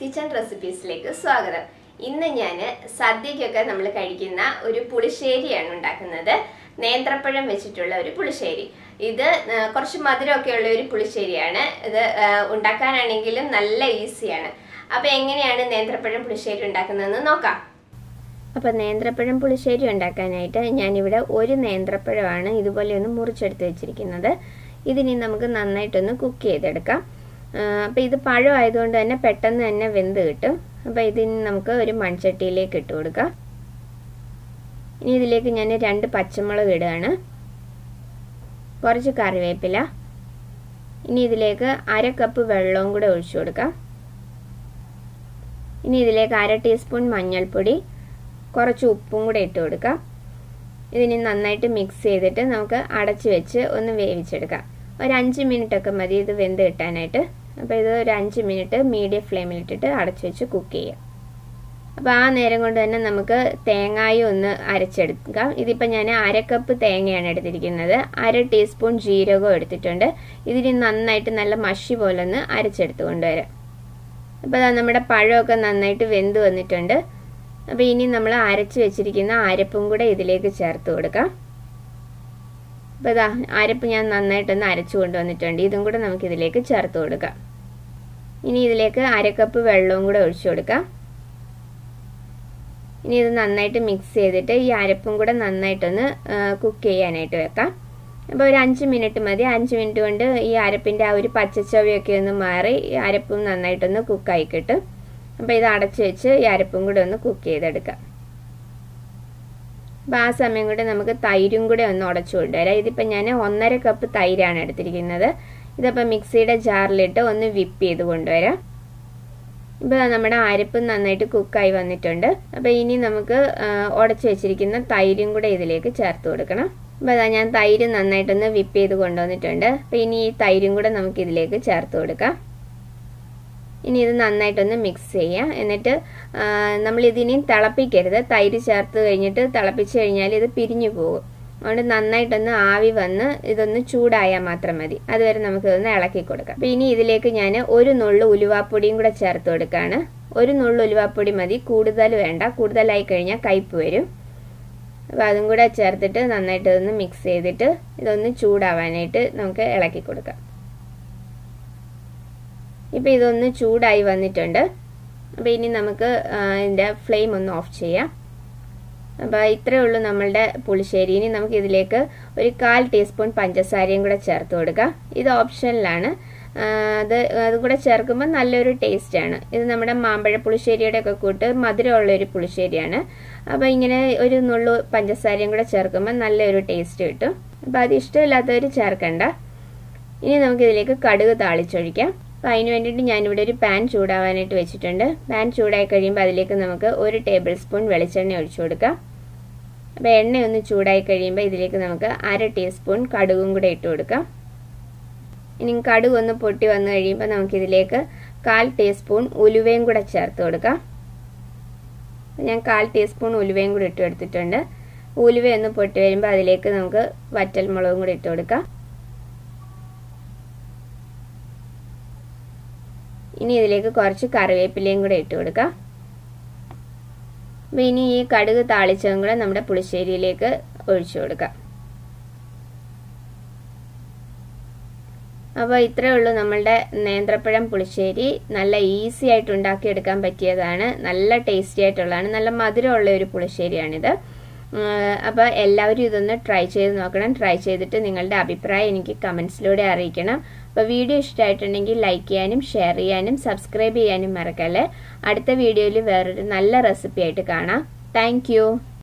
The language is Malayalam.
കിച്ചൺ റെസിപ്പീസിലേക്ക് സ്വാഗതം ഇന്ന് ഞാൻ സദ്യക്കൊക്കെ നമ്മൾ കഴിക്കുന്ന ഒരു പുളിശ്ശേരിയാണ് ഉണ്ടാക്കുന്നത് നേന്ത്രപ്പഴം വെച്ചിട്ടുള്ള ഒരു പുളിശ്ശേരി ഇത് ആ, കുറച്ച് മധുരമൊക്കെ ഉള്ള ഒരു പുളിശ്ശേരിയാണ് ഇത് ആ, ഉണ്ടാക്കാനാണെങ്കിലും നല്ല ഈസിയാണ് അപ്പോൾ എങ്ങനെയാണ് നേന്ത്രപ്പഴം പുളിശ്ശേരി ഉണ്ടാക്കുന്നതെന്ന് നോക്കാം അപ്പോൾ നേന്ത്രപ്പഴം പുളിശ്ശേരി ഉണ്ടാക്കാനായിട്ട് ഞാനിവിടെ ഒരു നേന്ത്രപ്പഴമാണ് ഇതുപോലെ ഒന്ന് മുറിച്ചെടുത്ത് വെച്ചിരിക്കുന്നത് ഇതിനി നമുക്ക് നന്നായിട്ടൊന്ന് കുക്ക് ചെയ്തെടുക്കാം അപ്പോൾ ഇത് പഴം ആയതുകൊണ്ട് തന്നെ പെട്ടെന്ന് തന്നെ വെന്ത് കിട്ടും അപ്പോൾ ഇതിന് നമുക്ക് ഒരു മൺചട്ടിയിലേക്ക് ഇട്ട് കൊടുക്കാം ഇനി ഇതിലേക്ക് ഞാൻ രണ്ട് പച്ചമുളക് ഇടുകയാണ് കുറച്ച് കറിവേപ്പില ഇനി ഇതിലേക്ക് അര കപ്പ് വെള്ളവും കൂടെ ഒഴിച്ചു കൊടുക്കാം ഇനി ഇതിലേക്ക് അര ടീസ്പൂൺ മഞ്ഞൾപ്പൊടി കുറച്ച് ഉപ്പും കൂടെ ഇട്ട് കൊടുക്കാം ഇതിനി നന്നായിട്ട് മിക്സ് ചെയ്തിട്ട് നമുക്ക് അടച്ച് വെച്ച് ഒന്ന് വേവിച്ചെടുക്കാം ഒരു അഞ്ച് മിനിറ്റ് ഒക്കെ മതി ഇത് വെന്ത് കിട്ടാനായിട്ട് അപ്പോൾ ഇത് ഒരു അഞ്ച് മിനിറ്റ് മീഡിയം ഫ്ലെയിമിലിട്ടിട്ട് അടച്ച് വെച്ച് കുക്ക് ചെയ്യാം അപ്പോൾ ആ നേരം കൊണ്ട് തന്നെ നമുക്ക് തേങ്ങായും ഒന്ന് അരച്ചെടുക്കാം ഇതിപ്പോൾ ഞാൻ അര കപ്പ് തേങ്ങയാണ് എടുത്തിരിക്കുന്നത് അര ടീസ്പൂൺ ജീരകവും എടുത്തിട്ടുണ്ട് ഇതിന് നന്നായിട്ട് നല്ല മഷി പോലെ ഒന്ന് അരച്ചെടുത്ത് കൊണ്ടുവരാം അപ്പോൾ നമ്മുടെ പഴമൊക്കെ നന്നായിട്ട് വെന്ത് വന്നിട്ടുണ്ട് അപ്പോൾ ഇനി നമ്മൾ അരച്ച് വെച്ചിരിക്കുന്ന അരപ്പും കൂടെ ഇതിലേക്ക് ചേർത്ത് കൊടുക്കാം അപ്പോൾ ഇതാ അരപ്പ് ഞാൻ നന്നായിട്ടൊന്ന് അരച്ചു കൊണ്ടുവന്നിട്ടുണ്ട് ഇതും കൂടെ നമുക്ക് ഇതിലേക്ക് ചേർത്ത് കൊടുക്കാം ഇനി ഇതിലേക്ക് അരക്കപ്പ് വെള്ളവും കൂടെ ഒഴിച്ചു കൊടുക്കാം ഇനി ഇത് നന്നായിട്ട് മിക്സ് ചെയ്തിട്ട് ഈ അരപ്പും കൂടെ നന്നായിട്ടൊന്ന് കുക്ക് ചെയ്യാനായിട്ട് വെക്കാം അപ്പോൾ ഒരു അഞ്ച് മിനിറ്റ് മതി അഞ്ച് മിനിറ്റ് കൊണ്ട് ഈ അരപ്പിൻ്റെ ആ ഒരു പച്ചച്ചവയൊക്കെ ഒന്ന് മാറി ഈ അരപ്പും നന്നായിട്ടൊന്ന് കുക്കായി കിട്ടും അപ്പോൾ ഇത് അടച്ച് വെച്ച് ഈ അരപ്പും കൂടെ ഒന്ന് കുക്ക് ചെയ്തെടുക്കാം അപ്പോൾ ആ സമയം കൂടെ നമുക്ക് തൈരും കൂടെ ഒന്ന് ഉടച്ചു കൊണ്ടുവരാം ഇതിപ്പോൾ ഞാൻ ഒന്നര കപ്പ് തൈരാണ് എടുത്തിരിക്കുന്നത് ഇതപ്പോൾ മിക്സിയുടെ ജാറിലിട്ട് ഒന്ന് വിപ്പ് ചെയ്ത് കൊണ്ടുവരാം ഇപ്പോൾ നമ്മുടെ അരപ്പ് നന്നായിട്ട് കുക്കായി വന്നിട്ടുണ്ട് അപ്പോൾ ഇനി നമുക്ക് ഉടച്ചു വെച്ചിരിക്കുന്ന തൈരും കൂടെ ഇതിലേക്ക് ചേർത്ത് കൊടുക്കണം അപ്പോൾ അതാ ഞാൻ തൈര് നന്നായിട്ടൊന്ന് വിപ്പ് ചെയ്ത് കൊണ്ടുവന്നിട്ടുണ്ട് അപ്പോൾ ഇനി ഈ തൈരും കൂടെ നമുക്ക് ഇതിലേക്ക് ചേർത്ത് കൊടുക്കാം ഇനി ഇത് നന്നായിട്ടൊന്ന് മിക്സ് ചെയ്യാം എന്നിട്ട് നമ്മൾ ഇതിനി തിളപ്പിക്കരുത് തൈര് ചേർത്ത് കഴിഞ്ഞിട്ട് തിളപ്പിച്ച് കഴിഞ്ഞാൽ ഇത് പിരിഞ്ഞു പോകും അതുകൊണ്ട് നന്നായിട്ടൊന്ന് ആവി വന്ന് ഇതൊന്ന് ചൂടായാൽ മാത്രം മതി അതുവരെ നമുക്ക് ഇതൊന്ന് ഇളക്കി കൊടുക്കാം അപ്പം ഇനി ഇതിലേക്ക് ഞാൻ ഒരു നുള്ളു ഉലുവാപ്പൊടിയും കൂടെ ചേർത്ത് കൊടുക്കുകയാണ് ഒരു നുള്ളു ഉലുവാപ്പൊടി മതി കൂടുതൽ വേണ്ട കൂടുതലായി കഴിഞ്ഞാൽ കയ്പ് വരും അപ്പോൾ അതും കൂടെ ചേർത്തിട്ട് നന്നായിട്ട് ഇതൊന്ന് മിക്സ് ചെയ്തിട്ട് ഇതൊന്ന് ചൂടാവാനായിട്ട് നമുക്ക് ഇളക്കി കൊടുക്കാം ഇപ്പോൾ ഇതൊന്ന് ചൂടായി വന്നിട്ടുണ്ട് അപ്പോൾ ഇനി നമുക്ക് ഇതിൻ്റെ ഫ്ലെയിം ഒന്ന് ഓഫ് ചെയ്യാം അപ്പോൾ ഇത്രയേ ഉള്ളൂ നമ്മളുടെ പുളിശ്ശേരി ഇനി നമുക്ക് ഇതിലേക്ക് ഒരു കാൽ ടീസ്പൂൺ പഞ്ചസാരയും കൂടെ ചേർത്ത് കൊടുക്കാം ഇത് ഓപ്ഷനിലാണ് അത് അതും കൂടെ ചേർക്കുമ്പോൾ നല്ലൊരു ടേസ്റ്റാണ് ഇത് നമ്മുടെ മാമ്പഴ പുളിശ്ശേരിയുടെ ഒക്കെ കൂട്ട് മധുരമുള്ള ഒരു പുളിശ്ശേരിയാണ് അപ്പോൾ ഇങ്ങനെ ഒരു നുള്ളു പഞ്ചസാരയും കൂടെ ചേർക്കുമ്പോൾ നല്ലൊരു ടേസ്റ്റ് കിട്ടും അപ്പോൾ അത് ഇഷ്ടമില്ലാത്തവർ ചേർക്കണ്ട ഇനി നമുക്ക് ഇതിലേക്ക് കടുക് താളിച്ചൊഴിക്കാം അപ്പോൾ അതിന് വേണ്ടിയിട്ട് ഞാനിവിടെ ഒരു പാൻ ചൂടാവാനായിട്ട് വെച്ചിട്ടുണ്ട് പാൻ ചൂടായി കഴിയുമ്പോൾ അതിലേക്ക് നമുക്ക് ഒരു ടേബിൾ സ്പൂൺ വെളിച്ചെണ്ണ ഒഴിച്ചു കൊടുക്കാം അപ്പോൾ എണ്ണ ഒന്ന് ചൂടായി കഴിയുമ്പോൾ ഇതിലേക്ക് നമുക്ക് അര ടീസ്പൂൺ കടുകും കൂടെ ഇട്ട് കൊടുക്കാം ഇനി കടുക് ഒന്ന് പൊട്ടി വന്നു കഴിയുമ്പോൾ നമുക്കിതിലേക്ക് കാൽ ടീസ്പൂൺ ഉലുവയും കൂടെ ചേർത്ത് കൊടുക്കാം ഞാൻ കാൽ ടീസ്പൂൺ ഉലുവയും കൂടെ ഇട്ട് എടുത്തിട്ടുണ്ട് ഉലുവ ഒന്ന് പൊട്ടി വരുമ്പോൾ അതിലേക്ക് നമുക്ക് വറ്റൽ മുളകും കൂടെ ഇട്ട് കൊടുക്കാം ഇനി ഇതിലേക്ക് കുറച്ച് കറിവേപ്പിലയും കൂടെ ഇട്ട് കൊടുക്കാം അപ്പോൾ ഇനി ഈ കടുക് താളിച്ചതും കൂടെ നമ്മുടെ പുളിശ്ശേരിയിലേക്ക് ഒഴിച്ചു കൊടുക്കാം അപ്പോൾ ഇത്രയേ ഉള്ളൂ നമ്മളുടെ നേന്ത്രപ്പഴം പുളിശ്ശേരി നല്ല ഈസി ആയിട്ട് ഉണ്ടാക്കിയെടുക്കാൻ പറ്റിയതാണ് നല്ല ടേസ്റ്റി ആയിട്ടുള്ളതാണ് നല്ല മധുരമുള്ള ഒരു പുളിശ്ശേരിയാണിത് അപ്പോൾ എല്ലാവരും ഇതൊന്ന് ട്രൈ ചെയ്ത് നോക്കണം ട്രൈ ചെയ്തിട്ട് നിങ്ങളുടെ അഭിപ്രായം എനിക്ക് കമൻസിലൂടെ അറിയിക്കണം അപ്പോൾ വീഡിയോ ഇഷ്ടമായിട്ടുണ്ടെങ്കിൽ ലൈക്ക് ചെയ്യാനും ഷെയർ ചെയ്യാനും സബ്സ്ക്രൈബ് ചെയ്യാനും മറക്കല്ലേ അടുത്ത വീഡിയോയിൽ വേറൊരു നല്ല റെസിപ്പി ആയിട്ട് കാണാം താങ്ക്